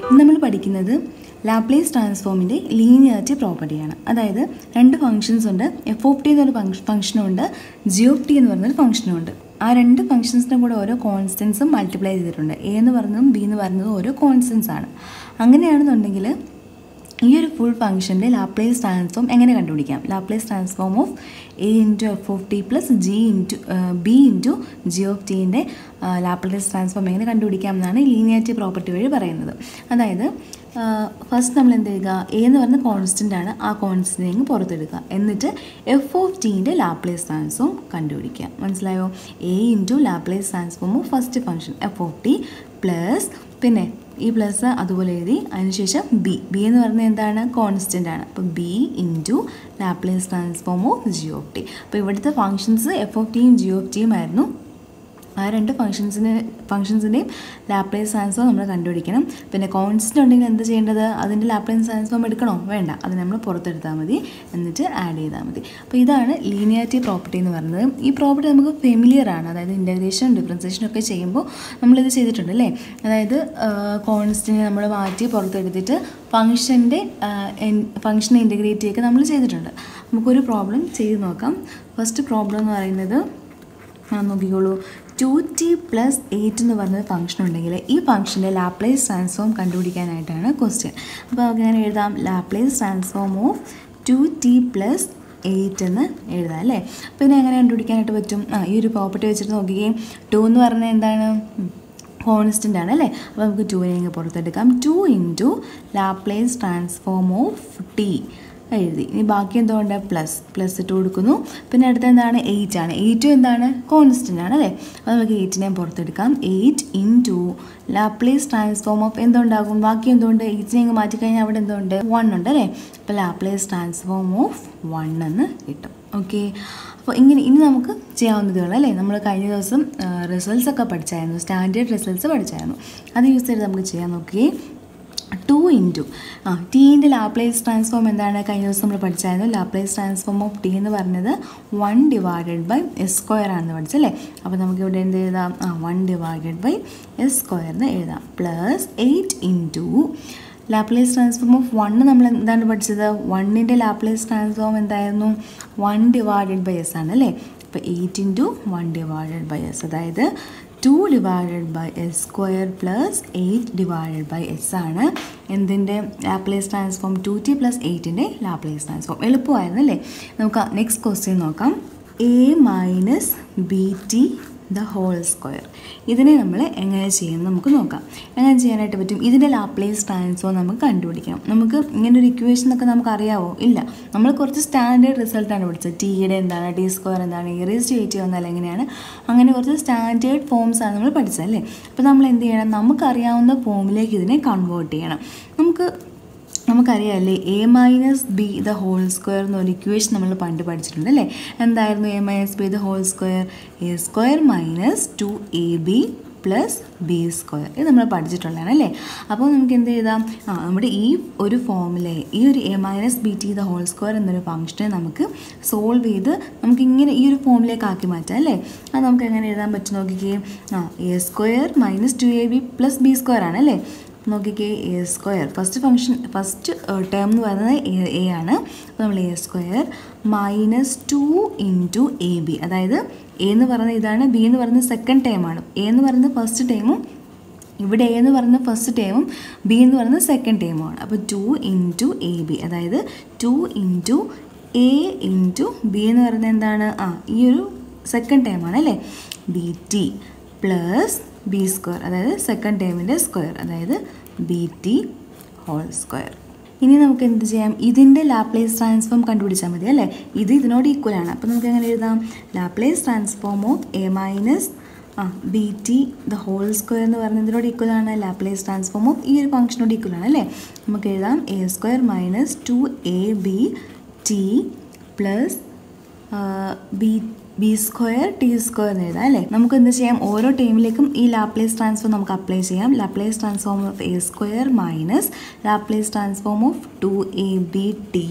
ഇന്ന് നമ്മൾ പഠിക്കുന്നത് ലാപ്ലേസ് ട്രാൻസ്ഫോമിൻ്റെ ലീനിയാരിറ്റി പ്രോപ്പർട്ടിയാണ് അതായത് രണ്ട് ഫംഗ്ഷൻസ് ഉണ്ട് എഫ് ഓഫ് ടി എന്നൊരു ഫംഗ്ഷനും ഉണ്ട് ജി ഓഫ് ടി എന്ന് പറയുന്നൊരു ഫംഗ്ഷനും ഉണ്ട് ആ രണ്ട് ഫംഗ്ഷൻസിൻ്റെ കൂടെ ഓരോ കോൺസ്റ്റൻസും മൾട്ടിപ്ലൈ ചെയ്തിട്ടുണ്ട് എ എന്ന് പറയുന്നതും ബി എന്ന് പറയുന്നതും ഓരോ കോൺസ്റ്റൻസ് ആണ് അങ്ങനെയാണെന്നുണ്ടെങ്കിൽ ഈ ഒരു ഫുൾ ഫംഗ്ഷൻ്റെ ലാപ്ലേസ് ട്രാൻസ്ഫോം എങ്ങനെ കണ്ടുപിടിക്കാം Laplace transform of A into F of T plus G into B into G of ടീൻ്റെ ലാപ്ലേസ് ട്രാൻസ്ഫോം എങ്ങനെ കണ്ടുപിടിക്കാം എന്നാണ് ലീനിയാരിറ്റി പ്രോപ്പർട്ടി വഴി പറയുന്നത് അതായത് ഫസ്റ്റ് നമ്മൾ എന്ത് ചെയ്യുക എ എന്ന് പറയുന്ന കോൺസ്റ്റൻ്റ് ആണ് ആ കോൺസ്റ്റൻ്റ് അങ്ങ് പുറത്തെടുക്കുക എന്നിട്ട് എഫ് ഓഫ് ടീൻ്റെ ലാപ്ലേസ് ട്രാൻസ്ഫോം കണ്ടുപിടിക്കുക മനസ്സിലായോ A into Laplace transform of first function F of T plus പിന്നെ ഈ പ്ലസ് അതുപോലെ എഴുതി അതിനുശേഷം ബി ബി എന്ന് പറയുന്നത് എന്താണ് കോൺസ്റ്റൻ്റ് ആണ് അപ്പോൾ B into Laplace transform of G of T അപ്പോൾ ഇവിടുത്തെ ഫംഗ്ഷൻസ് എഫ് ഓഫ് ടിയും ജി ഓഫ് ടിയും ആയിരുന്നു ആ രണ്ട് ഫംഗ്ഷൻസിന് ഫംഗ്ഷൻസിൻ്റെയും ലാപ്ലേസ് ട്രാൻസ്ഫോം നമ്മൾ കണ്ടുപിടിക്കണം പിന്നെ കോൺസ്റ്റൻ്റ് ഉണ്ടെങ്കിൽ എന്ത് ചെയ്യേണ്ടത് അതിൻ്റെ ലാപ്ലേസ് ട്രാൻസ്ഫോം എടുക്കണോ വേണ്ട അത് നമ്മൾ പുറത്തെടുത്താൽ മതി എന്നിട്ട് ആഡ് ചെയ്താൽ മതി അപ്പോൾ ഇതാണ് ലീനിയാരിറ്റി പ്രോപ്പർട്ടി എന്ന് പറയുന്നത് ഈ പ്രോപ്പർട്ടി നമുക്ക് ഫെമിലിയർ ആണ് അതായത് ഇൻ്റഗ്രേഷൻ ഡിഫറൻസിയേഷൻ ഒക്കെ ചെയ്യുമ്പോൾ നമ്മളിത് ചെയ്തിട്ടുണ്ട് അല്ലേ അതായത് കോൺസ്റ്റൻറ്റ് നമ്മൾ മാറ്റി പുറത്തെടുത്തിട്ട് ഫംഗ്ഷൻ്റെ ഫംഗ്ഷനെ ഇൻ്റഗ്രേറ്റ് ചെയ്യൊക്കെ നമ്മൾ ചെയ്തിട്ടുണ്ട് നമുക്കൊരു പ്രോബ്ലം ചെയ്ത് നോക്കാം ഫസ്റ്റ് പ്രോബ്ലം എന്ന് പറയുന്നത് നോക്കിക്കോളൂ ടു ടി പ്ലസ് എയ്റ്റ് എന്ന് പറഞ്ഞൊരു ഫംഗ്ഷൻ ഉണ്ടെങ്കിൽ ഈ ഫംഗ്ഷൻ്റെ ലാപ്ലേസ് ട്രാൻസ്ഫോം കണ്ടുപിടിക്കാനായിട്ടാണ് ക്വസ്റ്റ്യൻ അപ്പോൾ നമുക്ക് ഞാൻ എഴുതാം Laplace transform of two T plus eight എന്ന് എഴുതാം അല്ലേ പിന്നെ എങ്ങനെ കണ്ടുപിടിക്കാനായിട്ട് പറ്റും ആ ഈ ഒരു പ്രോപ്പർട്ടി വെച്ചിട്ട് നോക്കുകയും ടു എന്ന് പറഞ്ഞാൽ എന്താണ് കോൺസ്റ്റൻ്റ് ആണ് അല്ലേ അപ്പോൾ നമുക്ക് ടുവിനെ ഇങ്ങ് പുറത്തെടുക്കാം two into Laplace transform of T എഴുതി ഇനി ബാക്കി എന്തുകൊണ്ട് പ്ലസ് പ്ലസ് ഇട്ട് കൊടുക്കുന്നു പിന്നെ അടുത്ത എന്താണ് എയ്റ്റ് ആണ് എയ്റ്റും എന്താണ് കോൺസ്റ്റൻ്റ് ആണ് അല്ലേ അപ്പോൾ നമുക്ക് എയ്റ്റിനെ പുറത്തെടുക്കാം eight into Laplace transform of എന്തുണ്ടാകും ബാക്കി എന്തുകൊണ്ട് എയ്റ്റിനെ അങ്ങ് മാറ്റിക്കഴിഞ്ഞാൽ അവിടെ എന്തുണ്ട് വൺ ഉണ്ട് അല്ലേ അപ്പോൾ ലാപ്ലേസ് ട്രാൻസ്ഫോം ഓഫ് വൺ എന്ന് കിട്ടും ഓക്കെ അപ്പോൾ ഇങ്ങനെ ഇനി നമുക്ക് ചെയ്യാവുന്നതേ ഉള്ളൂ അല്ലേ നമ്മൾ കഴിഞ്ഞ ദിവസം റിസൾട്ട്സ് ഒക്കെ പഠിച്ചായിരുന്നു സ്റ്റാൻഡേർഡ് റിസൾട്ട്സ് പഠിച്ചായിരുന്നു അത് യൂസ് ചെയ്ത് നമുക്ക് ചെയ്യാൻ നോക്കിയേ ടു ഇൻറ്റു ആ ടീൻ്റെ ലാപ്ലേസ് ട്രാൻസ്ഫോം എന്താണ് കഴിഞ്ഞ ദിവസം നമ്മൾ പഠിച്ചായിരുന്നു ലാപ്ലേസ് ട്രാൻസ്ഫോം ഓഫ് ടി എന്ന് പറഞ്ഞത് one divided by S square ആണെന്ന് പഠിച്ചല്ലേ അപ്പോൾ നമുക്ക് ഇവിടെ എന്ത് എഴുതാം ആ one divided by S square എന്ന് എഴുതാം plus eight into Laplace transform of one നമ്മൾ എന്താണ് പഠിച്ചത് വണ്ണിൻ്റെ ലാപ്ലേസ് ട്രാൻസ്ഫോം എന്തായിരുന്നു വൺ ഡിവൈഡഡ് ബൈ എസ് ആണ് അല്ലേ അപ്പോൾ eight into one divided by S അതായത് two divided by S square plus eight divided by S ആണ് എന്തിൻ്റെ Laplace transform two T plus എയ്റ്റിൻ്റെ ലാപ്ലേസ് ട്രാൻസ്ഫോം എളുപ്പമായിരുന്നു അല്ലേ നമുക്ക് നെക്സ്റ്റ് ക്വസ്റ്റ്യൻ നോക്കാം A minus B T the whole square ഇതിനെ നമ്മൾ എങ്ങനെ ചെയ്യും നമുക്ക് നോക്കാം എങ്ങനെ ചെയ്യാനായിട്ട് പറ്റും ഇതിൻ്റെ ലാപ്ലേസ് ട്രാൻസ്ഫോം നമുക്ക് കണ്ടുപിടിക്കണം നമുക്ക് ഇങ്ങനെ ഒരു ഇക്വേഷൻ ഒക്കെ നമുക്ക് അറിയാവോ ഇല്ല നമ്മൾ കുറച്ച് സ്റ്റാൻഡേർഡ് റിസൾട്ടാണ് പഠിച്ചത് ടിയുടെ എന്താണ് ടി സ്ക്വയർ എന്താണ് ഇറേസ് വെയിറ്റ് വന്നാൽ എങ്ങനെയാണ് അങ്ങനെ കുറച്ച് സ്റ്റാൻഡേർഡ് ഫോംസ് ആണ് നമ്മൾ പഠിച്ചത് അല്ലേ അപ്പോൾ നമ്മൾ എന്ത് ചെയ്യണം നമുക്കറിയാവുന്ന ഫോമിലേക്ക് ഇതിനെ കൺവേർട്ട് ചെയ്യണം നമുക്ക് നമുക്കറിയാമല്ലേ A minus B the whole square എന്നൊരു ഇക്വേഷൻ നമ്മൾ പണ്ട് പഠിച്ചിട്ടുണ്ട് അല്ലേ എന്തായിരുന്നു A minus B the whole square A square minus two A B plus B square ഇത് നമ്മൾ പഠിച്ചിട്ടുള്ളതാണ് അല്ലേ അപ്പോൾ നമുക്ക് എന്ത് ചെയ്താം ആ നമ്മുടെ ഈ ഒരു ഫോമിലെ ഈ ഒരു A minus B T the whole square എന്നൊരു ഫംഗ്ഷനെ നമുക്ക് സോൾവ് ചെയ്ത് നമുക്ക് ഇങ്ങനെ ഈ ഒരു ഫോമിലേക്ക് ആക്കി മാറ്റാം അല്ലേ അത് നമുക്ക് എങ്ങനെ എഴുതാൻ പറ്റും നോക്കിക്കേ ആ A square minus two A B plus B square ആണ് അല്ലേ നോക്കിക്കേ A square first function first term എന്ന് പറയുന്നത് എ ആണ് അപ്പോൾ നമ്മൾ A square minus two into A B അതായത് എ എന്ന് പറയുന്നത് ഇതാണ് ബി എന്ന് പറയുന്നത് സെക്കൻഡ് ടേമാണ് എ എന്ന് പറയുന്നത് ഫസ്റ്റ് ടേമും ഇവിടെ എ എന്ന് പറയുന്ന ഫസ്റ്റ് ടേമും ബി എന്ന് പറയുന്നത് സെക്കൻഡ് ടേമുമാണ് അപ്പോൾ ടു ഇൻറ്റു എ ബി അതായത് two into A into B എന്ന് പറയുന്നത് എന്താണ് ആ ഈ ഒരു സെക്കൻഡ് ടേമാണ് അല്ലേ B T plus B square അതായത് സെക്കൻഡ് ടേമിൻ്റെ സ്ക്വയർ അതായത് ബി ടി ഹോൾ സ്ക്വയർ ഇനി നമുക്ക് എന്ത് ചെയ്യാം ഇതിൻ്റെ ലാപ്ലേസ് ട്രാൻസ്ഫോം കണ്ടുപിടിച്ചാൽ മതി അല്ലേ ഇത് ഇതിനോട് ഈക്വൽ ആണ് അപ്പോൾ നമുക്ക് എങ്ങനെ എഴുതാം Laplace transform of A minus ആ B T the whole square എന്ന് പറയുന്നതിനോട് ഈക്വൽ ആണ് ലാപ്ലേസ് ട്രാൻസ്ഫോം ഓഫ് ഈ ഒരു ഫംഗ്ഷനോട് ഈക്വൽ ആണ് അല്ലേ നമുക്ക് എഴുതാം A square minus two A B T plus B B square T square എന്ന് എഴുതാം അല്ലേ നമുക്ക് എന്ത് ചെയ്യാം ഓരോ ടീമിലേക്കും ഈ ലാപ്ലേസ് ട്രാൻസ്ഫോം നമുക്ക് അപ്ലൈ ചെയ്യാം Laplace transform of A square minus Laplace transform of two A B T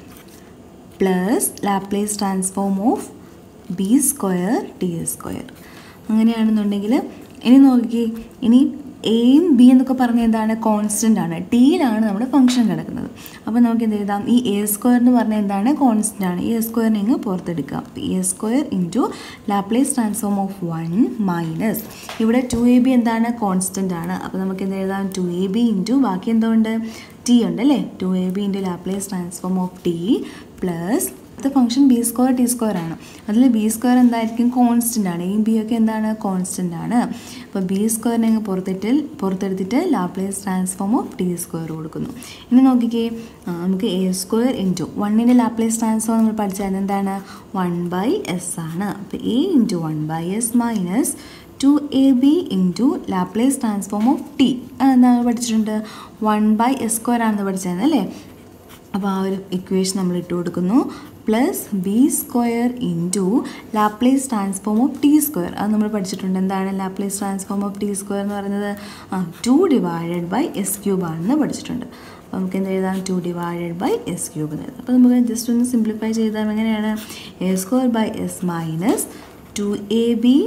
plus Laplace transform of B square T square അങ്ങനെയാണെന്നുണ്ടെങ്കിൽ ഇനി നോക്കി ഇനി എയും ബി എന്നൊക്കെ പറഞ്ഞ എന്താണ് കോൺസ്റ്റൻ്റ് ആണ് ടിയിലാണ് നമ്മുടെ ഫംഗ്ഷൻ കിടക്കുന്നത് അപ്പോൾ നമുക്ക് എന്ത് എഴുതാം ഈ എ സ്ക്വയർ എന്ന് പറഞ്ഞാൽ എന്താണ് കോൺസ്റ്റൻ്റ് ആണ് ഈ എ സ്ക്വയറിനെ ഇങ്ങ് പുറത്തെടുക്കാം A square into Laplace transform of one minus ഇവിടെ ടു എ ബി എന്താണ് കോൺസ്റ്റൻ്റ് ആണ് അപ്പോൾ നമുക്ക് എന്ത് എഴുതാം ടു എ ബി ഇൻറ്റു ബാക്കി എന്തുകൊണ്ട് ടി ഉണ്ട് അല്ലേ two A B into Laplace transform of T plus അടുത്ത function B square T square ആണ് അതിൽ ബി സ്ക്വയർ എന്തായിരിക്കും കോൺസ്റ്റൻ്റ് ആണ് എയും ബി ഒക്കെ എന്താണ് കോൺസ്റ്റൻ്റ് ആണ് അപ്പോൾ ബി സ്ക്വയറിനെ അങ്ങ് പുറത്തിട്ട് പുറത്തെടുത്തിട്ട് Laplace transform of T square കൊടുക്കുന്നു ഇനി നോക്കിക്കേ ആ, നമുക്ക് എ സ്ക്വയർ ഇൻറ്റു വണ്ണിൻ്റെ ലാപ്ലേസ് ട്രാൻസ്ഫോം നമ്മൾ പഠിച്ചാൽ എന്താണ് വൺ ബൈ എസ് ആണ് അപ്പോൾ A into one by S minus two A B into Laplace transform of T അതെന്താണ് പഠിച്ചിട്ടുണ്ട് വൺ ബൈ എസ് സ്ക്വയർ ആണെന്ന് പഠിച്ചായിരുന്നു അല്ലേ അപ്പോൾ ആ ഒരു ഇക്വേഷൻ നമ്മൾ ഇട്ട് കൊടുക്കുന്നു plus B square into Laplace transform of T square അത് നമ്മൾ പഠിച്ചിട്ടുണ്ട് എന്താണ് Laplace transform of T square എന്ന് പറയുന്നത് ആ two divided by S cube ആണെന്ന് പഠിച്ചിട്ടുണ്ട് അപ്പോൾ നമുക്ക് എന്ത് എഴുതാം two divided by S cube എന്ന് എഴുതാം അപ്പോൾ നമുക്ക് ജസ്റ്റ് ഒന്ന് സിംപ്ലിഫൈ ചെയ്താൽ എങ്ങനെയാണ് A square by S minus two A B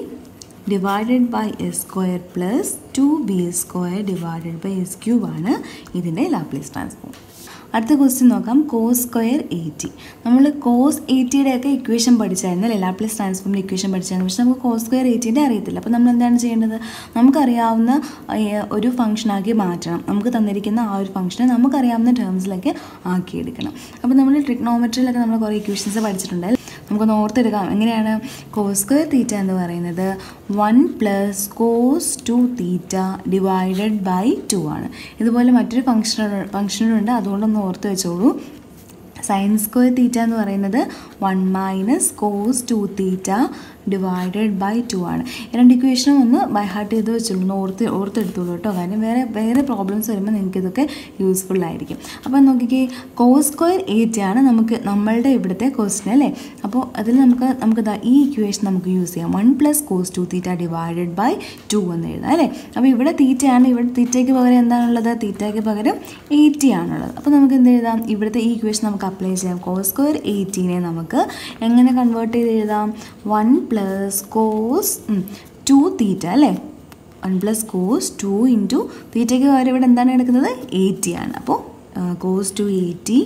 divided by S square plus two B square divided by S cube ആണ് ഇതിൻ്റെ ലാപ്ലേസ് ട്രാൻസ്ഫോം അടുത്ത ക്വസ്റ്റ്യൻ നോക്കാം കോസ് സ്ക്വയർ എയ്റ്റി നമ്മൾ കോസ് എയ്റ്റിയുടെ ഒക്കെ ഇക്വേഷൻ പഠിച്ചായിരുന്നു അല്ലേ ലാപ്ലേസ് ട്രാൻസ്ഫോമിൻ്റെ ഇക്വേഷൻ പഠിച്ചായിരുന്നു പക്ഷെ നമുക്ക് കോസ് സ്ക്വയർ എയ്റ്റിൻ്റെ അറിയത്തില്ല അപ്പോൾ നമ്മൾ എന്താണ് ചെയ്യേണ്ടത് നമുക്കറിയാവുന്ന ഏഹ്, ഒരു ഫംഗ്ഷനാക്കി മാറ്റണം നമുക്ക് തന്നിരിക്കുന്ന ആ ഒരു ഫംഗ്ഷനെ നമുക്കറിയാവുന്ന ടേംസിലൊക്കെ ആക്കിയെടുക്കണം അപ്പോൾ നമ്മൾ ട്രിഗ്നോമെട്രിയിലൊക്കെ നമ്മൾ കുറേ ഇക്വേഷൻസ് പഠിച്ചിട്ടുണ്ട് അല്ലേ? നമുക്കൊന്ന് ഓർത്തെടുക്കാം എങ്ങനെയാണ് കോസ് സ്ക്വയർ തീറ്റ എന്ന് പറയുന്നത് one plus cos two theta divided by two ആണ് ഇതുപോലെ മറ്റൊരു ഫംഗ്ഷൻ ഫംഗ്ഷനുണ്ട് അതുകൊണ്ടൊന്ന് ഓർത്ത് വെച്ചോളൂ സൈൻ സ്ക്വയർ തീറ്റ എന്ന് പറയുന്നത് one minus cos two theta divided by two ആണ് ഈ രണ്ട് ഇക്വേഷനും ഒന്ന് ബൈ ഹാർട്ട് ചെയ്ത് വെച്ചോളൂ ഒന്ന് ഓർത്ത് ഓർത്തെടുത്തോളൂ കേട്ടോ കാരണം വേറെ വേറെ പ്രോബ്ലംസ് വരുമ്പോൾ നിങ്ങൾക്ക് ഇതൊക്കെ യൂസ്ഫുൾ ആയിരിക്കും അപ്പോൾ നോക്കിക്കേ കോസ് സ്ക്വയർ എയ്റ്റ് ആണ് നമുക്ക് നമ്മളുടെ ഇവിടുത്തെ ക്വസ്റ്റ്യൻ അല്ലേ അപ്പോൾ അതിൽ നമുക്ക് നമുക്ക് ദാ ഈ ഇക്വേഷൻ നമുക്ക് യൂസ് ചെയ്യാം one plus cos two theta divided by two എന്ന് എഴുതാം അല്ലേ അപ്പോൾ ഇവിടെ തീറ്റയാണ് ഇവിടെ തീറ്റയ്ക്ക് പകരം എന്താണുള്ളത് തീറ്റയ്ക്ക് പകരം എയ്റ്റി ആണുള്ളത് അപ്പോൾ നമുക്ക് എന്ത് എഴുതാം ഇവിടുത്തെ ഈ ഇക്വേഷൻ നമുക്ക് അപ്ലൈ ചെയ്യാം കോസ് സ്ക്വയർ എയ്റ്റീനെ നമുക്ക് എങ്ങനെ കൺവേർട്ട് ചെയ്ത് എഴുതാം one plus cos two theta അല്ലേ one plus cos two into തീറ്റയ്ക്ക് പകരം ഇവിടെ എന്താണ് എടുക്കുന്നത് എയ്റ്റി ആണ് അപ്പോൾ cos two A T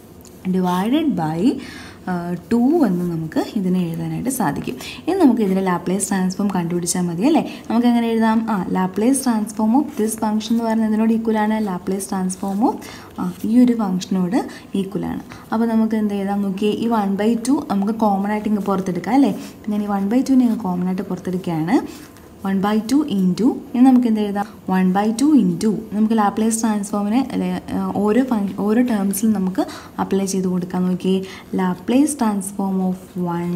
divided by two എന്ന് നമുക്ക് ഇതിനെ എഴുതാനായിട്ട് സാധിക്കും ഇനി നമുക്ക് ഇതിൻ്റെ ലാപ്ലേസ് ട്രാൻസ്ഫോം കണ്ടുപിടിച്ചാൽ മതി അല്ലേ നമുക്ക് എങ്ങനെ എഴുതാം ആ Laplace transform of this function എന്ന് പറയുന്നത് ഇതിനോട് ഈക്വലാണ് ലാപ്ലേസ് ട്രാൻസ്ഫോം ഓഫ് ആ ഈ ഒരു ഫംഗ്ഷനോട് ഈക്വലാണ് അപ്പോൾ നമുക്ക് എന്ത് എഴുതാം നോക്കിയേ ഈ വൺ ബൈ ടു നമുക്ക് കോമൺ ആയിട്ട് ഇങ്ങ് പുറത്തെടുക്കാം അല്ലേ ഞാൻ ഈ വൺ ബൈ ടുവിനെ ഇങ്ങ് കോമൺ ആയിട്ട് പുറത്തെടുക്കുകയാണ് വൺ ബൈ ടു ഇൻറ്റു ഇനി നമുക്ക് എന്ത് എഴുതാം വൺ ബൈ ടു ഇൻറ്റു നമുക്ക് ലാപ്ലേസ് ട്രാൻസ്ഫോമിനെ അല്ലെ, ആ, ഓരോ ഫങ് ഓരോ ടേംസിലും നമുക്ക് അപ്ലൈ ചെയ്ത് കൊടുക്കാം നോക്കി Laplace transform of one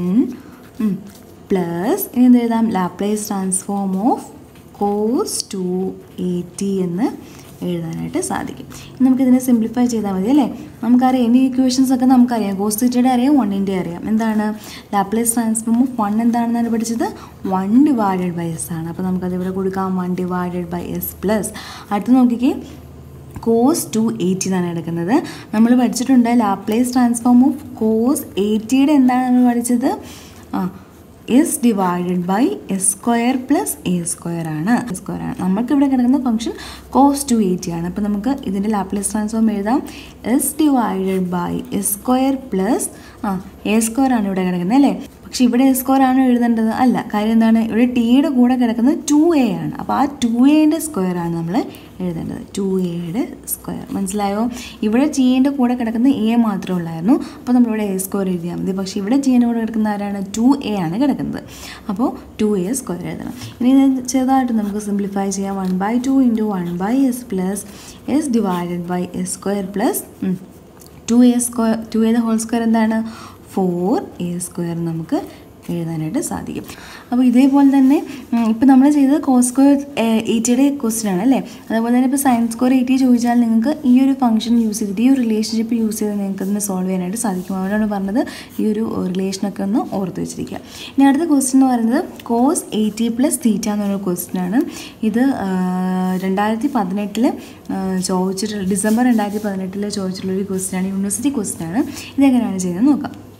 plus ഇനി എന്ത് എഴുതാം Laplace transform of cos two A T എന്ന് എഴുതാനായിട്ട് സാധിക്കും ഇനി നമുക്കിതിനെ സിംപ്ലിഫൈ ചെയ്താൽ മതി അല്ലേ നമുക്കറിയാം ഇനി ഇക്വേഷൻസ് ഒക്കെ നമുക്കറിയാം കോസ് തീറ്റയുടെ അറിയാം വണ്ണിൻ്റെ അറിയാം എന്താണ് ലാപ്ലേസ് ട്രാൻസ്ഫോം ഓഫ് വൺ എന്താണെന്നാണ് പഠിച്ചത് വൺ ഡിവൈഡഡ് ബൈ എസ് ആണ് അപ്പോൾ നമുക്കത് ഇവിടെ കൊടുക്കാം one divided by s plus അടുത്ത് നോക്കിക്കേ കോസ് ടു എയ്റ്റി എന്നാണ് എടുക്കുന്നത് നമ്മൾ പഠിച്ചിട്ടുണ്ട് ലാപ്ലേസ് ട്രാൻസ്ഫോം ഓഫ് കോസ് എയ്റ്റിയുടെ എന്താണ് നമ്മൾ പഠിച്ചത് ആ s divided by S square plus a square ആണ് സ്ക്വയർ ആണ് നമുക്ക് ഇവിടെ കിടക്കുന്ന ഫംഗ്ഷൻ കോസ് ടു എയ്റ്റി ആണ് അപ്പോൾ നമുക്ക് ഇതിൻ്റെ ലാപ്ലേസ് ട്രാൻസ്ഫോം എഴുതാം s divided by S square plus ആ എ സ്ക്വയർ ആണ് ഇവിടെ കിടക്കുന്നത് അല്ലേ പക്ഷെ ഇവിടെ എസ് സ്ക്വയർ ആണ് എഴുതേണ്ടത് അല്ല കാര്യം എന്താണ് ഇവിടെ ടിയുടെ കൂടെ കിടക്കുന്നത് ടു എ ആണ് അപ്പോൾ ആ ടു എയുടെ സ്ക്വയർ ആണ് നമ്മൾ എഴുതേണ്ടത് ടു എയുടെ സ്ക്വയർ മനസ്സിലായോ ഇവിടെ ടിയുടെ കൂടെ കിടക്കുന്ന എ മാത്രമേ ഉള്ളായിരുന്നു അപ്പോൾ നമ്മളിവിടെ എ സ്ക്വയർ എഴുതിയാൽ മതി പക്ഷേ ഇവിടെ ടിയുടെ കൂടെ കിടക്കുന്ന ആരാണ് ടു എ ആണ് കിടക്കുന്നത് അപ്പോൾ ടു എ സ്ക്വയർ എഴുതണം ഇനി ഇത് ചെറുതായിട്ട് നമുക്ക് സിംപ്ലിഫൈ ചെയ്യാം one by two into one by s plus s divided by S square plus two a square two a whole square എന്താണ് ഫോർ എ സ്ക്വയർ നമുക്ക് എഴുതാനായിട്ട് സാധിക്കും അപ്പോൾ ഇതേപോലെ തന്നെ ഇപ്പോൾ നമ്മൾ ചെയ്തത് കോസ് സ്ക്വയർ എയ്റ്റിയുടെ ക്വസ്റ്റ്യൻ ആണ് അല്ലേ അതുപോലെ തന്നെ ഇപ്പോൾ സയൻസ് സ്ക്വയർ എയ്റ്റി ചോദിച്ചാൽ നിങ്ങൾക്ക് ഈ ഒരു ഫംഗ്ഷൻ യൂസ് ചെയ്തിട്ട് ഈ ഒരു റിലേഷൻഷിപ്പ് യൂസ് ചെയ്ത് നിങ്ങൾക്ക് ഇതിനെ സോൾവ് ചെയ്യാനായിട്ട് സാധിക്കും അവരാണ് പറഞ്ഞത് ഈ ഒരു റിലേഷനൊക്കെ ഒന്ന് ഓർത്ത് വെച്ചിരിക്കുക ഇനി അടുത്ത ക്വസ്റ്റ്യൻ എന്ന് പറയുന്നത് കോസ് എയ്റ്റി പ്ലസ് തീറ്റ എന്നൊരു ക്വസ്റ്റ്യൻ ആണ് ഇത് ആ, രണ്ടായിരത്തി പതിനെട്ടിൽ ചോദിച്ചിട്ടുള്ള ഡിസംബർ രണ്ടായിരത്തി പതിനെട്ടിൽ ചോദിച്ചിട്ടുള്ള ഒരു ക്വസ്റ്റ്യൻ ആണ് യൂണിവേഴ്സിറ്റി ക്വസ്റ്റ്യൻ ആണ് ഇതെങ്ങനെയാണ് ചെയ്യുന്നത് നോക്കാം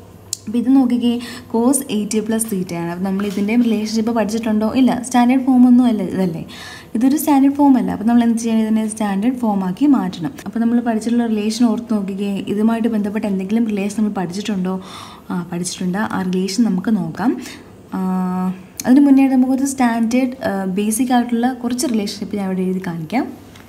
അപ്പോൾ ഇത് നോക്കിക്കേ കോസ് എയ്റ്റി പ്ലസ് തീറ്റയാണ് അപ്പോൾ നമ്മൾ ഇതിൻ്റെയും റിലേഷൻഷിപ്പ് പഠിച്ചിട്ടുണ്ടോ ഇല്ല സ്റ്റാൻഡേർഡ് ഫോം ഒന്നും അല്ല ഇതല്ലേ ഇതൊരു സ്റ്റാൻഡേർഡ് ഫോം അല്ല അപ്പോൾ നമ്മൾ എന്ത് ചെയ്യണം ഇതിനെ സ്റ്റാൻഡേർഡ് ഫോമാക്കി മാറ്റണം അപ്പോൾ നമ്മൾ പഠിച്ചിട്ടുള്ള റിലേഷൻ ഓർത്ത് നോക്കിക്കേ ഇതുമായിട്ട് ബന്ധപ്പെട്ട എന്തെങ്കിലും റിലേഷൻ നമ്മൾ പഠിച്ചിട്ടുണ്ടോ ആ പഠിച്ചിട്ടുണ്ട് ആ റിലേഷൻ നമുക്ക് നോക്കാം ആ, അതിന് മുന്നേ നമുക്കൊരു സ്റ്റാൻഡേർഡ് ബേസിക് ആയിട്ടുള്ള കുറച്ച് റിലേഷൻഷിപ്പ് ഞാൻ ഇവിടെ എഴുതി കാണിക്കാം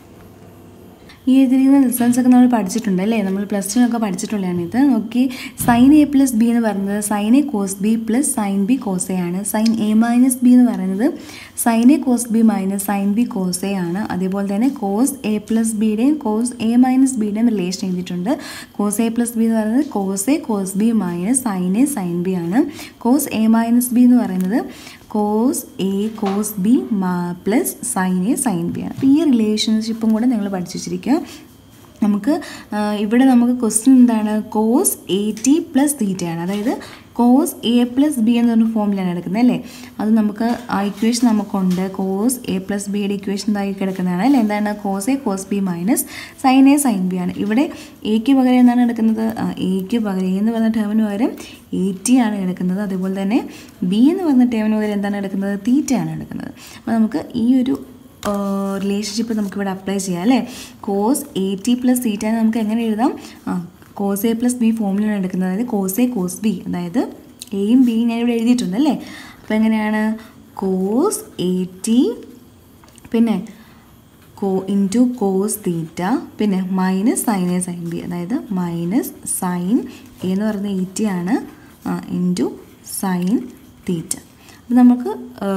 ഈ എഴുതിയിരിക്കുന്ന റിസൾട്ട്സ് ഒക്കെ നമ്മൾ പഠിച്ചിട്ടുണ്ട് അല്ലേ നമ്മൾ പ്ലസ് ടുനൊക്കെ പഠിച്ചിട്ടുള്ളതാണ് ഇത് നോക്കി സൈൻ എ പ്ലസ് ബി എന്ന് പറയുന്നത് sine a cos b plus sine b cos a ആണ് സൈൻ എ മൈനസ് ബി എന്ന് പറയുന്നത് sine a cos b minus sine b cos a ആണ് അതേപോലെ തന്നെ കോസ് എ പ്ലസ് ബിയുടെയും കോസ് എ മൈനസ് ബിയുടെയും റിലേഷൻ എഴുതിയിട്ടുണ്ട് കോസ് എ പ്ലസ് ബി എന്ന് പറയുന്നത് cos a cos b minus sine a sine b ആണ് കോസ് എ മൈനസ് ബി എന്ന് പറയുന്നത് cos a cos b plus sign a sine b ആണ് അപ്പോൾ ഈ റിലേഷൻഷിപ്പും കൂടെ നിങ്ങൾ പഠിച്ചു വെച്ചിരിക്കുക നമുക്ക് ആ, ഇവിടെ നമുക്ക് ക്വസ്റ്റ്യൻ എന്താണ് കോസ് എ ടി പ്ലസ് തീറ്റയാണ് അതായത് കോസ് എ പ്ലസ് ബി എന്ന് പറഞ്ഞ ഫോമിലാണ് എടുക്കുന്നത് അല്ലേ അത് നമുക്ക് ആ ഇക്വേഷൻ നമുക്കുണ്ട് കോസ് എ പ്ലസ് ബിയുടെ ഇക്വേഷൻ ഇതായി കിടക്കുന്നതാണ് അല്ലേ എന്താണ് cos a cos b minus sine a sine b ആണ് ഇവിടെ എക്ക് പകരം എന്താണ് എടുക്കുന്നത് എക്ക് പകരം എ എന്ന് പറയുന്ന ടേമിന് പകരം എ ടി ആണ് എടുക്കുന്നത് അതേപോലെ തന്നെ ബി എന്ന് പറയുന്ന ടേമിന് പകരം എന്താണ് എടുക്കുന്നത് തീറ്റയാണ് എടുക്കുന്നത് അപ്പോൾ നമുക്ക് ഈ ഒരു റിലേഷൻഷിപ്പ് നമുക്കിവിടെ അപ്ലൈ ചെയ്യാം അല്ലേ cos a t plus theta നമുക്ക് എങ്ങനെ എഴുതാം ആ കോസ് എ പ്ലസ് ബി ഫോമിലാണ് എടുക്കുന്നത് അതായത് കോസ് എ കോസ് ബി അതായത് എയും ബിയും ഞാൻ ഇവിടെ എഴുതിയിട്ടുണ്ട് അല്ലേ അപ്പോൾ എങ്ങനെയാണ് കോസ് എ ടി പിന്നെ കോ ഇൻറ്റു കോസ് തീറ്റ പിന്നെ minus sine a sine b അതായത് മൈനസ് സൈൻ എ എന്ന് പറയുന്നത് എയ്റ്റി ആണ് ഇൻറ്റു സൈൻ തീറ്റ അപ്പോൾ നമുക്ക്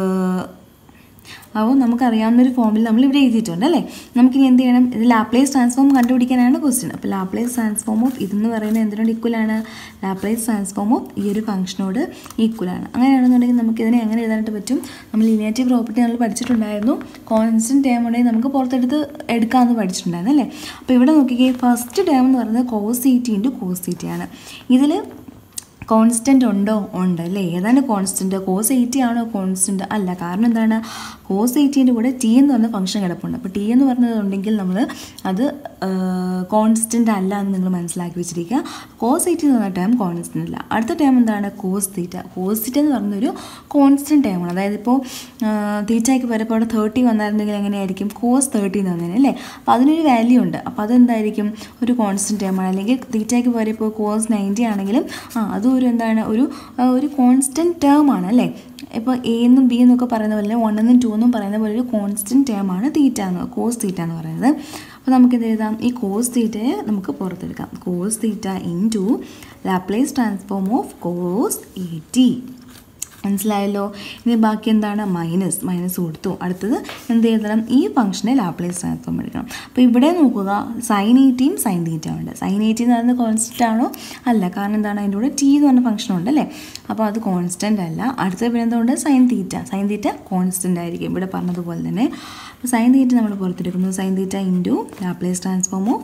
അപ്പോൾ നമുക്കറിയാവുന്നൊരു ഫോമിൽ നമ്മൾ ഇവിടെ എഴുതിയിട്ടുണ്ട് അല്ലേ നമുക്കിനി എന്ത് ചെയ്യണം ഇത് ലാപ്ലേസ് ട്രാൻസ്ഫോം കണ്ടുപിടിക്കാനാണ് ക്വസ്റ്റ്യൻ അപ്പോൾ ലാപ്ലേസ് ട്രാൻസ്ഫോം ഓഫ് ഇതെന്ന് പറയുന്നത് എന്തിനോട് ഈക്വലാണ് ലാപ്ലേസ് ട്രാൻസ്ഫോം ഓഫ് ഈ ഒരു ഫംഗ്ഷനോട് ഈക്വലാണ് അങ്ങനെയാണെന്നുണ്ടെങ്കിൽ നമുക്ക് ഇതിനെ എങ്ങനെ എഴുതാനായിട്ട് പറ്റും നമ്മൾ ലീനിയാറ്റീവ് പ്രോപ്പർട്ടി നമ്മൾ പഠിച്ചിട്ടുണ്ടായിരുന്നു കോൺസ്റ്റൻറ്റ് ടേം ഉണ്ടെങ്കിൽ നമുക്ക് പുറത്തെടുത്ത് എടുക്കാമെന്ന് പഠിച്ചിട്ടുണ്ടായിരുന്നു അല്ലേ അപ്പോൾ ഇവിടെ നോക്കിക്കേ ഫസ്റ്റ് ടേം എന്ന് പറയുന്നത് cos c t into cos c t ആണ് ഇതിൽ കോൺസ്റ്റൻ്റ് ഉണ്ടോ ഉണ്ട് അല്ലേ ഏതാണ് കോൺസ്റ്റൻ്റ് കോസ് എയ്റ്റി ആണോ കോൺസ്റ്റൻ്റ് അല്ല കാരണം എന്താണ് കോസ് എയ്റ്റീൻ്റെ കൂടെ ടി എന്ന് പറഞ്ഞ ഫംഗ്ഷൻ കിടപ്പുണ്ട് അപ്പോൾ ടി എന്ന് പറഞ്ഞത് ഉണ്ടെങ്കിൽ നമ്മൾ അത് കോൺസ്റ്റൻ്റ് അല്ല എന്ന് നിങ്ങൾ മനസ്സിലാക്കി വെച്ചിരിക്കുക കോസ് എയ്റ്റി എന്ന് പറഞ്ഞ ടേം കോൺസ്റ്റൻ്റ് അല്ല അടുത്ത ടേം എന്താണ് കോസ് തീറ്റ കോസ് തീറ്റ എന്ന് പറയുന്നൊരു കോൺസ്റ്റൻ്റ് ടേമാണ് അതായത് ഇപ്പോൾ തീറ്റയ്ക്ക് വരുമ്പോൾ അവിടെ തേർട്ടി വന്നായിരുന്നെങ്കിൽ എങ്ങനെയായിരിക്കും കോസ് തേർട്ടി എന്ന് വന്നേനെ അല്ലേ അപ്പോൾ അതിനൊരു വാല്യൂ ഉണ്ട് അപ്പോൾ അതെന്തായിരിക്കും ഒരു കോൺസ്റ്റൻ്റ് ടേമാണ് അല്ലെങ്കിൽ തീറ്റയ്ക്ക് വരുമ്പോൾ കോസ് നയൻറ്റി ആണെങ്കിലും ആ അതും ഒരു എന്താണ് ഒരു ആ, ഒരു കോൺസ്റ്റൻറ്റ് ടേം ആണ് അല്ലേ ഇപ്പോൾ എ എന്നും ബി എന്നൊക്കെ പറയുന്ന പോലെ വൺ എന്നും ടു എന്നും പറയുന്ന പോലെ ഒരു കോൺസ്റ്റൻറ്റ് ടേം ആണ് തീറ്റ എന്ന് കോസ് തീറ്റ എന്ന് പറയുന്നത് അപ്പോൾ നമുക്ക് എന്ത് എഴുതാം ഈ കോസ് തീറ്റയെ നമുക്ക് പുറത്തെടുക്കാം cos theta into Laplace transform of cos a t മനസ്സിലായല്ലോ ഇനി ബാക്കി എന്താണ് മൈനസ് മൈനസ് കൊടുത്തു അടുത്തത് എന്ത് ചെയ്യണം ഈ ഫംഗ്ഷനെ ലാപ്ലേസ് ട്രാൻസ്ഫോം എടുക്കണം അപ്പോൾ ഇവിടെ നോക്കുക സൈൻ എയ്റ്റിയും സൈൻ തീറ്റ ഉണ്ട് സൈൻ എയ്റ്റി എന്ന് പറയുന്നത് കോൺസ്റ്റൻ്റ് ആണോ അല്ല കാരണം എന്താണ് അതിൻ്റെ കൂടെ ടി എന്ന് പറഞ്ഞ ഫംഗ്ഷൻ ഉണ്ട് അല്ലേ അപ്പോൾ അത് കോൺസ്റ്റൻ്റ് അല്ല അടുത്ത പിന്നെ എന്തുകൊണ്ട് sine theta sine theta constant ആയിരിക്കും ഇവിടെ പറഞ്ഞതുപോലെ തന്നെ അപ്പോൾ സൈൻ തീറ്റ നമ്മൾ പുറത്തെടുക്കുന്നു sine theta into Laplace transform of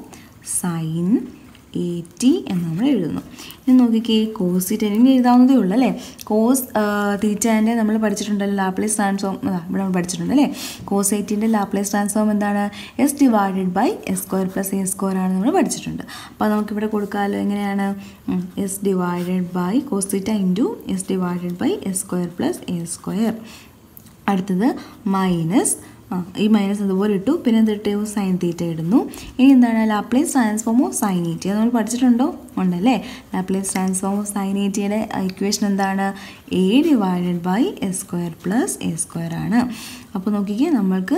sine a t എന്ന് നമ്മൾ എഴുതുന്നു ഇനി നോക്കിക്കേ കോസ് തീറ്റ ഇനി എഴുതാവുന്നതേ ഉള്ളൂ അല്ലേ കോസ് തീറ്റാൻ്റെ നമ്മൾ പഠിച്ചിട്ടുണ്ടല്ലോ ലാപ്ലേസ് ട്രാൻസ്ഫോം ആ, ഇവിടെ നമ്മൾ പഠിച്ചിട്ടുണ്ട് അല്ലേ കോസ് എയ്റ്റിൻ്റെ ലാപ്ലേസ് ട്രാൻസ്ഫോം എന്താണ് s divided by S square plus a square ആണ് നമ്മൾ പഠിച്ചിട്ടുണ്ട് അപ്പോൾ നമുക്കിവിടെ കൊടുക്കാമല്ലോ എങ്ങനെയാണ് s divided by cos theta into s divided by S square plus a square അടുത്തത് മൈനസ് ആ ഈ മൈനസ് അതുപോലെ ഇട്ടു പിന്നെ എന്ത് ഇട്ടു സൈൻ തീറ്റ ഇടുന്നു ഇനി എന്താണ് Laplace transform of sine a t അത് നമ്മൾ പഠിച്ചിട്ടുണ്ടോ ഉണ്ടല്ലേ ലാപ്ലേസ് ട്രാൻസ്ഫോം ഓഫ് സൈൻ ഈറ്റിയുടെ ഇക്വേഷൻ എന്താണ് a divided by S square plus a square ആണ് അപ്പോൾ നോക്കിക്കേ നമ്മൾക്ക്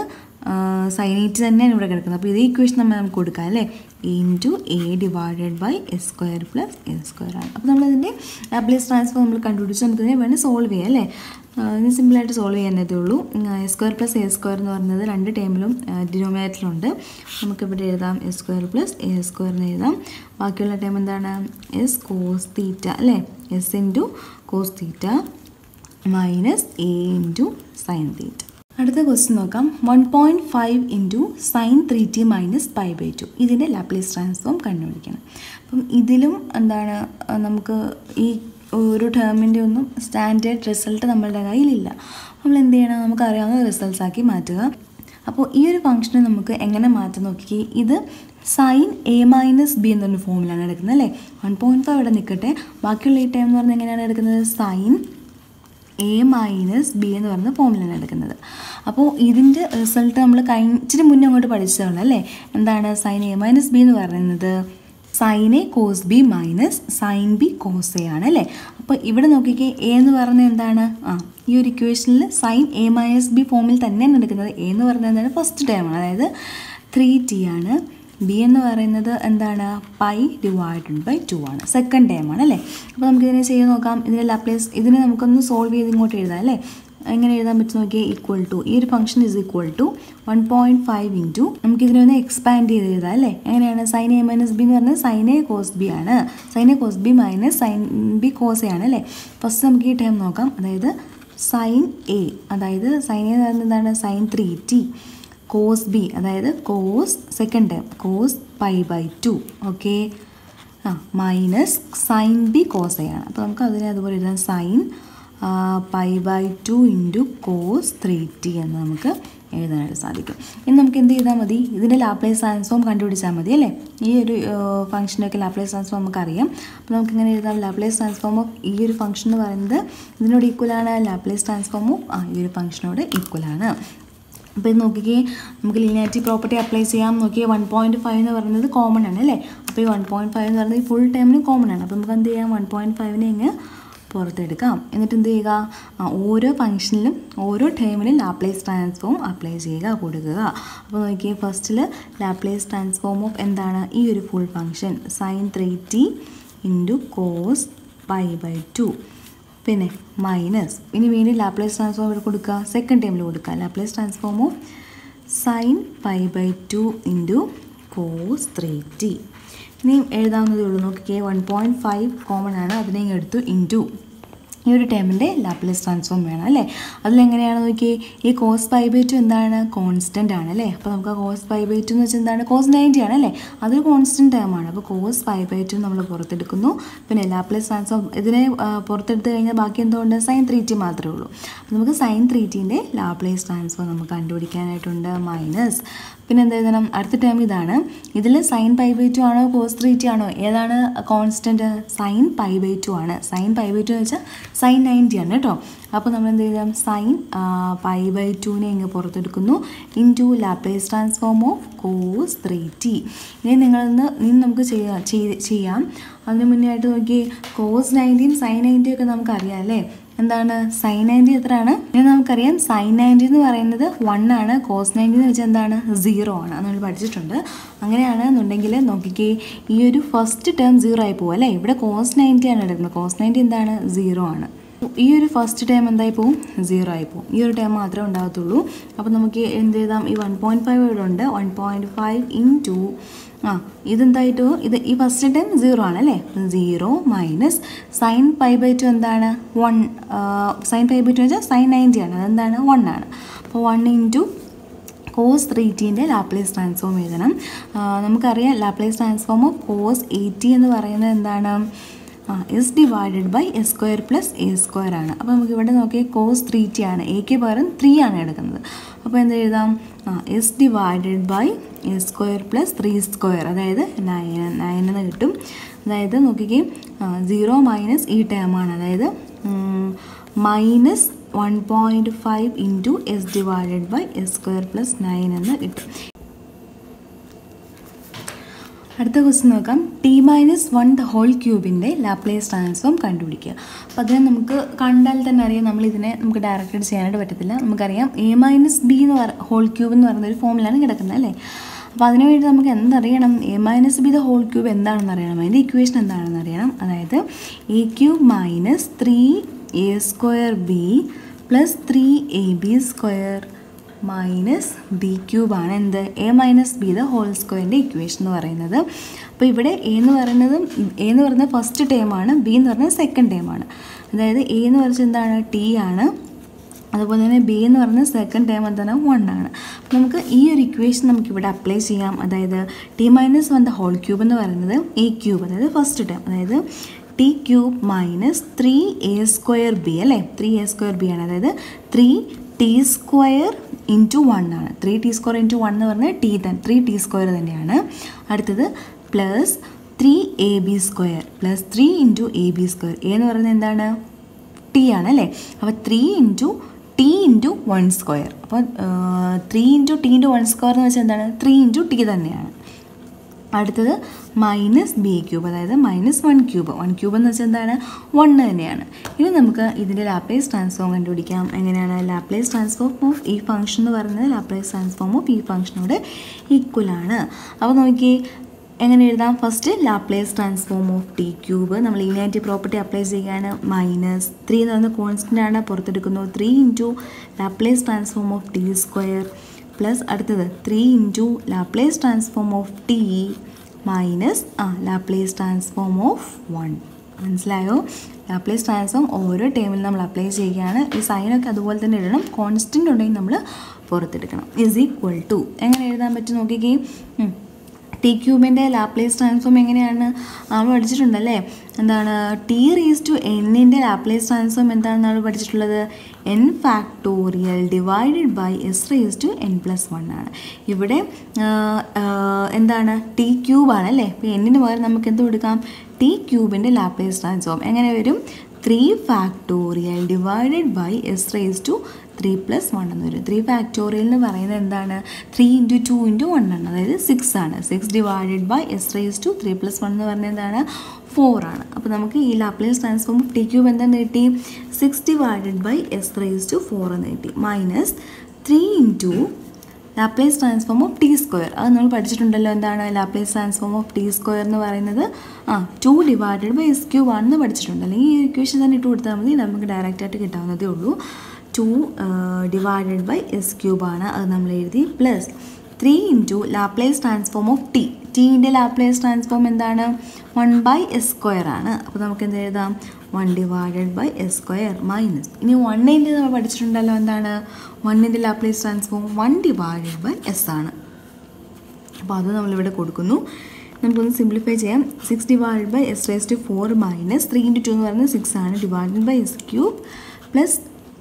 സൈൻ ഈറ്റ് തന്നെയാണ് ഇവിടെ കിടക്കുന്നത് അപ്പോൾ ഇതേ ഇക്വേഷൻ നമ്മൾ നമുക്ക് കൊടുക്കാം അല്ലേ into a divided by S square plus a square ആണ് അപ്പോൾ നമ്മളതിൻ്റെ ലാപ്ലേസ് ട്രാൻസ്ഫോം നമ്മൾ കണ്ടുപിടിച്ച് നമുക്കിതിനെ വേണമെങ്കിൽ സോൾവ് ചെയ്യാം അല്ലേ ആ, ഇത് സിമ്പിളായിട്ട് സോൾവ് ചെയ്യാനേ ഉള്ളൂ s square plus a square എന്ന് പറയുന്നത് രണ്ട് ടൈമിലും ഡിനോമിനേറ്ററിലുണ്ട് നമുക്കിവിടെ എഴുതാം s square plus a square എന്ന് എഴുതാം ബാക്കിയുള്ള ടൈം എന്താണ് എസ് കോസ് തീറ്റ അല്ലേ s into cos theta minus a into sine theta അടുത്ത ക്വസ്റ്റ്യൻ നോക്കാം one point five into sine three t minus pi by two ഇതിൻ്റെ ലാപ്ലേസ് ട്രാൻസ്ഫോം കണ്ടുപിടിക്കണം അപ്പം ഇതിലും എന്താണ് ആ, നമുക്ക് ഈ ഒരു ടേമിൻ്റെ ഒന്നും സ്റ്റാൻഡേർഡ് റിസൾട്ട് നമ്മളുടെ കയ്യിലില്ല നമ്മൾ എന്ത് ചെയ്യണം നമുക്കറിയാവുന്ന റിസൾട്ട്സ് ആക്കി മാറ്റുക അപ്പോൾ ഈ ഒരു ഫംഗ്ഷനെ നമുക്ക് എങ്ങനെ മാറ്റാൻ നോക്കിക്കേ ഇത് സൈൻ എ മൈനസ് ബി എന്നൊരു ഫോമിലാണ് എടുക്കുന്നത് അല്ലേ വൺ പോയിൻറ്റ് ഫൈവ് ഇവിടെ നിൽക്കട്ടെ ബാക്കിയുള്ള ഈ ടൈം എന്ന് പറഞ്ഞാൽ എങ്ങനെയാണ് എടുക്കുന്നത് സൈൻ എ മൈനസ് ബി എന്ന് പറയുന്ന ഫോമിലാണ് എടുക്കുന്നത് അപ്പോൾ ഇതിൻ്റെ റിസൾട്ട് നമ്മൾ കഴിഞ്ഞ ഇച്ചിരി മുന്നേ അങ്ങോട്ട് പഠിച്ചതാണ് അല്ലേ എന്താണ് സൈൻ എ മൈനസ് ബി എന്ന് പറയുന്നത് sine a cos b minus sine b cos a ആണ് അല്ലേ അപ്പോൾ ഇവിടെ നോക്കിക്കേ എ എന്ന് പറയുന്നത് എന്താണ് ആ ഈ ഒരു ഇക്വേഷനിൽ സൈൻ എ മൈനസ് ബി ഫോമിൽ തന്നെയാണ് എടുക്കുന്നത് എ എന്ന് പറയുന്നത് എന്താണ് ഫസ്റ്റ് ടൈമാണ് അതായത് ത്രീ ടി ആണ് ബി എന്ന് പറയുന്നത് എന്താണ് പൈ ഡിവൈഡഡ് ബൈ ടു ആണ് സെക്കൻഡ് ടൈം ആണ് അല്ലേ അപ്പോൾ നമുക്ക് ഇതിനെ ചെയ്ത് നോക്കാം ഇതിനെ ലാപ്ലേസ് ഇതിനെ നമുക്കൊന്ന് സോൾവ് ചെയ്ത് ഇങ്ങോട്ട് എഴുതാം അല്ലേ എങ്ങനെ എഴുതാൻ പറ്റും നോക്കിയാൽ ഈക്വൽ ടു ഈ ഒരു function is equal to one point five into നമുക്ക് ഇതിനെ ഒന്ന് എക്സ്പാൻഡ് ചെയ്ത് എഴുതാം അല്ലേ എങ്ങനെയാണ് സൈൻ എ മൈനസ് ബി എന്ന് പറഞ്ഞാൽ സൈൻ എ കോസ് ബി ആണ് sine a cos b minus sine b cos a ആണ് അല്ലേ ഫസ്റ്റ് നമുക്ക് ഈ ടൈം നോക്കാം അതായത് സൈൻ എ അതായത് സൈൻ എ എന്ന് പറയുന്നത് എന്താണ് sine three t cos b അതായത് cos second time cos pi by two okay ആ minus sine b cos a ആണ് അപ്പോൾ നമുക്ക് അതിനെ അതുപോലെ എഴുതാം sine pi by two into cos three t എന്ന് നമുക്ക് എഴുതാനായിട്ട് സാധിക്കും ഇനി നമുക്ക് എന്ത് ചെയ്താൽ മതി ഇതിൻ്റെ ലാപ്ലേസ് ട്രാൻസ്ഫോം കണ്ടുപിടിച്ചാൽ മതി അല്ലേ ഈ ഒരു ഫംഗ്ഷനൊക്കെ ലാപ്ലേസ് ട്രാൻസ്ഫോം നമുക്കറിയാം അപ്പോൾ നമുക്ക് ഇങ്ങനെ എഴുതാം ലാപ്ലേസ് ട്രാൻസ്ഫോം ഓഫ് ഈ ഒരു ഫംഗ്ഷൻ എന്ന് പറയുന്നത് ഇതിനോട് ഈക്വലാണ് ലാപ്ലേസ് ട്രാൻസ്ഫോം ഓഫ് ആ ഈ ഒരു ഫംഗ്ഷനോട് ഈക്വലാണ് അപ്പോൾ ഇത് നോക്കിക്കേ നമുക്ക് ലീനിയാരിറ്റി പ്രോപ്പർട്ടി അപ്ലൈ ചെയ്യാം നോക്കിയേ വൺ പോയിൻറ്റ് ഫൈവ് എന്ന് പറയുന്നത് കോമൺ ആണ് അല്ലേ അപ്പോൾ ഈ വൺ പോയിൻറ്റ് ഫൈവ് എന്ന് പറയുന്നത് ഈ ഫുൾ ടൈമിന് കോമൺ ആണ് അപ്പോൾ നമുക്ക് എന്ത് ചെയ്യാം വൺ പോയിൻറ്റ് ഫൈവിനെ ഇങ്ങ് പുറത്തെടുക്കാം എന്നിട്ട് എന്ത് ചെയ്യുക ആ, ഓരോ ഫംഗ്ഷനിലും ഓരോ ടൈമിലും ലാപ്ലേസ് ട്രാൻസ്ഫോം അപ്ലൈ ചെയ്യുക കൊടുക്കുക അപ്പോൾ നോക്കിയേ ഫസ്റ്റിൽ ലാപ്ലേസ് ട്രാൻസ്ഫോം ഓഫ് എന്താണ് ഈ ഒരു full function sine three t into cos pi by two പിന്നെ മൈനസ് ഇനി വീണ്ടും ലാപ്ലേസ് ട്രാൻസ്ഫോം ഇവിടെ കൊടുക്കുക സെക്കൻഡ് ടൈമിൽ കൊടുക്കുക Laplace transform of sine pi by two into cos three t ഇനിയും എഴുതാവുന്നതേ ഉള്ളൂ നോക്കിക്കേ വൺ പോയിൻറ്റ് ഫൈവ് കോമൺ ആണ് അതിനെ ഇങ്ങ് എടുത്തു ഇൻറ്റു ഈ ഒരു ടേമിൻ്റെ ലാപ്ലേസ് ട്രാൻസ്ഫോം വേണം അല്ലേ അതിലെങ്ങനെയാണ് നോക്കിയേ ഈ കോസ് പൈ ബൈ ടു എന്താണ് കോൺസ്റ്റൻ്റ് ആണ് അല്ലേ അപ്പോൾ നമുക്ക് കോസ് പൈ ബൈ ടു എന്ന് വെച്ചാൽ എന്താണ് കോസ് നയൻറ്റി ആണ് അല്ലേ അതൊരു കോൺസ്റ്റൻറ്റ് ടേമാണ് അപ്പോൾ കോസ് പൈ ബൈ ടു നമ്മൾ പുറത്തെടുക്കുന്നു പിന്നെ ലാപ്ലേസ് ട്രാൻസ്ഫോം ഇതിനെ ആ, പുറത്തെടുത്ത് കഴിഞ്ഞാൽ ബാക്കി എന്തുകൊണ്ട് സൈൻ ത്രീ ടി മാത്രമേ ഉള്ളൂ അപ്പോൾ നമുക്ക് സൈൻ ത്രീ ടീൻ്റെ ലാപ്ലേസ് ട്രാൻസ്ഫോം നമുക്ക് കണ്ടുപിടിക്കാനായിട്ടുണ്ട് മൈനസ് പിന്നെ എന്ത് എഴുതണം അടുത്ത ടേം ഇതാണ് ഇതിൽ സൈൻ പൈ ബൈ ടു ആണോ കോസ് ത്രീ ടി ആണോ ഏതാണ് constant sine pi by two ആണ് സൈൻ പൈ ബൈ ടു എന്ന് വെച്ചാൽ സൈൻ നയൻറ്റി ആണ് കേട്ടോ അപ്പോൾ നമ്മൾ എന്ത് ചെയ്താം സൈൻ പൈ ബൈ ടുവിനെ ഇങ്ങ് പുറത്തെടുക്കുന്നു into Laplace transform of cos three t ഇനി നിങ്ങളിന്ന് ഇനി നമുക്ക് ചെയ്യാം ചെയ്ത് ചെയ്യാം അതിന് മുന്നേ ആയിട്ട് നോക്കി കോസ് നയൻറ്റീൻ സൈൻ നയൻറ്റി ഒക്കെ നമുക്കറിയാം അല്ലേ എന്താണ് സൈൻ നയൻറ്റി എത്രയാണ് ഇനി നമുക്കറിയാം സൈൻ നയൻറ്റി എന്ന് പറയുന്നത് വൺ ആണ് കോസ് നയൻറ്റി എന്ന് വെച്ചാൽ എന്താണ് സീറോ ആണ് അത് നമ്മൾ പഠിച്ചിട്ടുണ്ട് അങ്ങനെയാണ് എന്നുണ്ടെങ്കിൽ നോക്കിക്കേ ഈ ഒരു ഫസ്റ്റ് ടേം സീറോ ആയി പോകും അല്ലേ ഇവിടെ കോസ് നയൻറ്റി ആണ് എടുക്കുന്നത് കോസ് നയൻറ്റി എന്താണ് സീറോ ആണ് ഈ ഒരു ഫസ്റ്റ് ടൈം എന്തായി പോവും സീറോ ആയി പോവും ഈ ഒരു ടൈം മാത്രമേ ഉണ്ടാകത്തുള്ളൂ അപ്പോൾ നമുക്ക് എന്ത് ചെയ്താം ഈ വൺ പോയിൻറ്റ് ഫൈവ് ഇവിടെ ഉണ്ട് one point five into ആ ഇതെന്തായിട്ട് ഇത് ഈ ഫസ്റ്റ് ടൈം സീറോ ആണ് അല്ലേ zero minus sine pi by two എന്താണ് one sine pi by two വെച്ചാൽ സൈൻ നയൻറ്റി ആണ് അതെന്താണ് വൺ ആണ് അപ്പോൾ വൺ ഇൻറ്റു കോസ് ത്രീ ടീൻ്റെ ലാപ്ലേസ് ട്രാൻസ്ഫോം എഴുതണം ആ, നമുക്കറിയാം Laplace transform of cos a t എന്ന് പറയുന്നത് എന്താണ് s divided by S square plus a square ആണ് അപ്പോൾ നമുക്ക് ഇവിടെ നോക്കിയാൽ കോസ് ത്രീ ടി ആണ് എക്ക് പകരം ത്രീ ആണ് എടുക്കുന്നത് അപ്പോൾ എന്ത് എഴുതാം ആ s divided by S square plus three square അതായത് നയൻ നയൻ എന്ന് കിട്ടും അതായത് നോക്കിക്കേ സീറോ മൈനസ് ഈ ടേമാണ് അതായത് minus one point five into s divided by S square plus nine എന്ന് കിട്ടും അടുത്ത ക്വസ്റ്റ്യൻ നോക്കാം t minus one the whole ക്യൂബിൻ്റെ ലാപ്ലേസ് ട്രാൻസ്ഫോം കണ്ടുപിടിക്കുക അപ്പോൾ അതിനെ നമുക്ക് കണ്ടാൽ തന്നെ അറിയാം നമ്മൾ ഇതിനെ നമുക്ക് ഡയറക്റ്റ് ചെയ്യാനായിട്ട് പറ്റത്തില്ല നമുക്കറിയാം എ മൈനസ് ബി എന്ന് പറ ഹോൾ ക്യൂബ് എന്ന് പറയുന്ന ഒരു ഫോമിലാണ് കിടക്കുന്നത് അല്ലേ അപ്പോൾ അതിനു വേണ്ടി നമുക്ക് എന്തറിയണം a minus B the whole cube എന്താണെന്ന് അറിയണം അതിൻ്റെ ഇക്വേഷൻ എന്താണെന്ന് അറിയണം അതായത് a cube minus three a square b plus three a b square minus b ക്യൂബാണ് എന്ത് a minus B the whole സ്ക്വയറിൻ്റെ ഇക്വേഷൻ എന്ന് പറയുന്നത് അപ്പോൾ ഇവിടെ എ എന്ന് പറയുന്നത് എ എന്ന് പറയുന്നത് ഫസ്റ്റ് ടേമാണ് ബി എന്ന് പറയുന്നത് സെക്കൻഡ് ടേമാണ് അതായത് എ എന്ന് പറയുന്നത് എന്താണ് ടി ആണ് അതുപോലെ തന്നെ ബി എന്ന് പറയുന്നത് സെക്കൻഡ് ടേം എന്താണ് വൺ ആണ് അപ്പോൾ നമുക്ക് ഈ ഒരു ഇക്വേഷൻ നമുക്ക് ഇവിടെ അപ്ലൈ ചെയ്യാം അതായത് t minus one the whole cube എന്ന് പറയുന്നത് എ ക്യൂബ് അതായത് ഫസ്റ്റ് ടേം അതായത് t cube minus three a square b അല്ലേ ത്രീ എ സ്ക്വയർ ബി ആണ് അതായത് three t square into one ആണ് three t square into one എന്ന് പറഞ്ഞാൽ ടി തന്നെ ത്രീ ടി സ്ക്വയർ തന്നെയാണ് അടുത്തത് plus three a b square plus three into A b square a എന്ന് പറയുന്നത് എന്താണ് ടി ആണ് അല്ലേ അപ്പോൾ three into t into one square അപ്പോൾ three into t into one square എന്ന് വെച്ചാൽ എന്താണ് ത്രീ ഇൻറ്റു ടി തന്നെയാണ് അടുത്തത് മൈനസ് ബി ക്യൂബ് അതായത് minus one cube one cube എന്ന് വെച്ചാൽ എന്താണ് വൺ തന്നെയാണ് ഇനി നമുക്ക് ഇതിൻ്റെ ലാപ്ലേസ് ട്രാൻസ്ഫോം കണ്ടുപിടിക്കാം എങ്ങനെയാണ് ലാപ്ലേസ് ട്രാൻസ്ഫോം ഓഫ് ഈ ഫംഗ്ഷൻ എന്ന് പറയുന്നത് ലാപ്ലേസ് ട്രാൻസ്ഫോം ഓഫ് ഈ ഫംഗ്ഷനോട് ഈക്വൽ ആണ് അപ്പോൾ നോക്കി എങ്ങനെ എഴുതാം first Laplace transform of t cube നമ്മൾ ലീനിയാരിറ്റി പ്രോപ്പർട്ടി അപ്ലൈ ചെയ്യുകയാണ് മൈനസ് ത്രീ എന്ന് പറയുന്ന കോൺസ്റ്റൻ്റ് ആണ് പുറത്തെടുക്കുന്നു three into Laplace transform of T square plus അടുത്തത് three into Laplace transform of t minus ആ ലാപ്ലേസ് ട്രാൻസ്ഫോം ഓഫ് വൺ മനസ്സിലായോ Laplace transform ഓരോ ടേമിൽ നമ്മൾ അപ്ലൈ ചെയ്യുകയാണ് ഈ സൈനൊക്കെ അതുപോലെ തന്നെ ഇടണം കോൺസ്റ്റൻ്റ് ഉണ്ടെങ്കിൽ നമ്മൾ പുറത്തെടുക്കണം ഇസ് ഈക്വൽ ടു എങ്ങനെ എഴുതാൻ പറ്റും നോക്കിക്കേ ഉം. ടി ക്യൂബിൻ്റെ ലാപ്ലേസ് ട്രാൻസ്ഫോം എങ്ങനെയാണ് നമ്മൾ പഠിച്ചിട്ടുണ്ടല്ലേ എന്താണ് ടി റേസ് ടു എന്നിൻ്റെ ലാപ്ലേസ് ട്രാൻസ്ഫോം എന്താണെന്ന് നമ്മൾ പഠിച്ചിട്ടുള്ളത് n factorial divided by S raise to n plus one ആണ് ഇവിടെ ആ, ആ, എന്താണ് ടി ക്യൂബാണ് അല്ലേ അപ്പോൾ എന്നിന് പകരം നമുക്ക് എന്ത് കൊടുക്കാം ടി ക്യൂബിൻ്റെ ലാപ്ലേസ് ട്രാൻസ്ഫോം എങ്ങനെ വരും three factorial divided by S raise to three plus one എന്ന് വരും ത്രീ ഫാക്ടോറിയൽ എന്ന് പറയുന്നത് എന്താണ് three into two into one ആണ് അതായത് സിക്സ് ആണ് six divided by S raise to three plus one എന്ന് പറഞ്ഞത് എന്താണ് ഫോർ ആണ് അപ്പോൾ നമുക്ക് ഈ ലാപ്ലേസ് ട്രാൻസ്ഫോം ടി ക്യൂബ് എന്താണെന്ന് കിട്ടി six divided by S raise to four എന്ന് കിട്ടി minus three into Laplace transform of T square അത് നമ്മൾ പഠിച്ചിട്ടുണ്ടല്ലോ എന്താണ് Laplace transform of T square എന്ന് പറയുന്നത് ആ two divided by S cube ആണെന്ന് പഠിച്ചിട്ടുണ്ട് അല്ലെങ്കിൽ ഈ ഇക്വേഷൻ തന്നെ ഇട്ട് കൊടുത്താൽ മതി നമുക്ക് ഡയറക്റ്റ് ആയിട്ട് കിട്ടാവുന്നതേ ഉള്ളൂ two divided by S cube ആണ് അത് നമ്മൾ എഴുതി plus three into Laplace transform of T ടീൻ്റെ ലാപ്ലേസ് ട്രാൻസ്ഫോം എന്താണ് വൺ ബൈ എസ് സ്ക്വയർ ആണ് അപ്പോൾ നമുക്ക് എന്ത് എഴുതാം one divided by S square minus ഇനി വണ്ണിൻ്റെ നമ്മൾ പഠിച്ചിട്ടുണ്ടല്ലോ എന്താണ് വണ്ണിൻ്റെ Laplace transform one divided by S ആണ് അപ്പോൾ അത് നമ്മളിവിടെ കൊടുക്കുന്നു നമുക്കൊന്ന് സിംപ്ലിഫൈ ചെയ്യാം six divide by S raise to four minus three into to എന്ന് പറയുന്നത് സിക്സ് ആണ് divided by S cube plus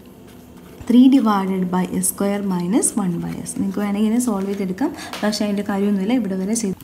three divided by S square minus one by S നിങ്ങൾക്ക് വേണമെങ്കിൽ ഇതിനെ സോൾവ് ചെയ്തെടുക്കാം പക്ഷേ അതിൻ്റെ കാര്യമൊന്നുമില്ല ഇവിടെ വരെ ചെയ്ത്